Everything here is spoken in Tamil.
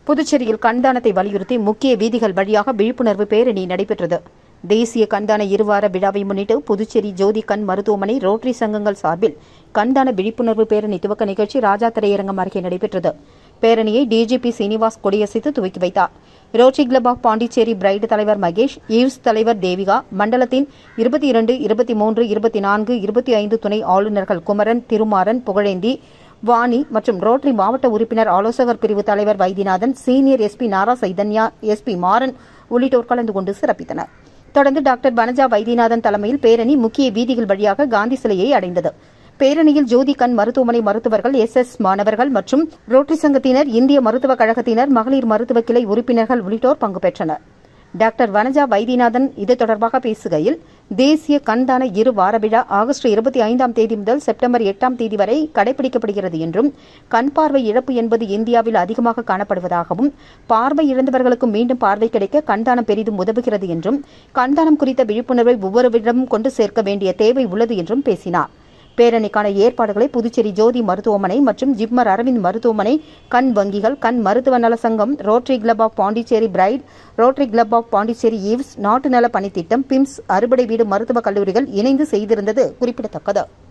புதுச்சேரியில் கண்தானத்தை வலியுறுத்தி முக்கிய வீதிகள் வழியாக விழிப்புணர்வு பேரணி நடைபெற்றது தேசிய கண்தான இருவார விழாவை முன்னிட்டு புதுச்சேரி ஜோதி கண் மருத்துவமனை ரோட்டரி சங்கங்கள் சார்பில் கண்தான விழிப்புணர்வு பேரணி துவக்க நிகழ்ச்சி ராஜா திரையரங்கம் அருகே நடைபெற்றது பேரணியை டிஜிபி சீனிவாஸ் கொடியசைத்து துவக்கி வைத்தார் Rotary Club of Pondicherry Pride தலைவர் மகேஷ் ஈவ்ஸ் தலைவர் தேவிகா மண்டலத்தின் இருபத்தி இரண்டு இருபத்தி மூன்று இருபத்தி நான்கு இருபத்தி ஐந்து துணை ஆளுநர்கள் குமரன் திருமாறன் புகழேந்தி வாணி மற்றும் ரோட்டரி மாவட்ட உறுப்பினர் ஆலோசகர் பிரிவு தலைவர் Vaidyanathan senior SP Nara Chaitanya SP Maran உள்ளிட்டோர் கலந்து கொண்டு சிறப்பித்தனர் தொடர்ந்து டாக்டர் வனஜா வைத்தியநாதன் தலைமையில் பேரணி முக்கிய வீதிகள் வழியாக காந்தி சிலையை அடைந்தது பேரணியில் ஜோதி கண் மருத்துவமனை மருத்துவர்கள் எஸ் எஸ் மாணவர்கள் மற்றும் ரோட்டரி சங்கத்தினர் இந்திய மருத்துவக் கழகத்தினர் மகளிர் மருத்துவ கிளை உறுப்பினர்கள் உள்ளிட்டோர் பங்கு பெற்றனர் டாக்டர் வனஜா வைத்தியநாதன் இது தொடர்பாக பேசுகையில் தேசிய கண்தான இரு வார விழா ஆகஸ்ட் இருபத்தி ஐந்தாம் தேதி முதல் செப்டம்பர் எட்டாம் தேதி வரை கடைபிடிக்கப்படுகிறது என்றும் கண் பார்வை இழப்பு என்பது இந்தியாவில் அதிகமாக காணப்படுவதாகவும் பார்வை இழந்தவர்களுக்கு மீண்டும் பார்வை கிடைக்க கண்தானம் பெரிதும் உதவுகிறது என்றும் கண்தானம் குறித்த விழிப்புணர்வை ஒவ்வொருவரிடமும் கொண்டு சேர்க்க வேண்டிய தேவை உள்ளது என்றும் பேசினார் பேரணிக்கான ஏற்பாடுகளை புதுச்சேரி ஜோதி மருத்துவமனை மற்றும் ஜிப்மர் அரவிந்த் மருத்துவமனை கண் வங்கிகள் கண் மருத்துவ நல சங்கம் Rotary Club of Pondicherry Pride Rotary Club of Pondicherry Eves நாட்டு நல பணித்திட்டம் பிம்ஸ் அறுபடை வீடு மருத்துவக் கல்லூரிகள் இணைந்து செய்திருந்தது குறிப்பிடத்தக்கது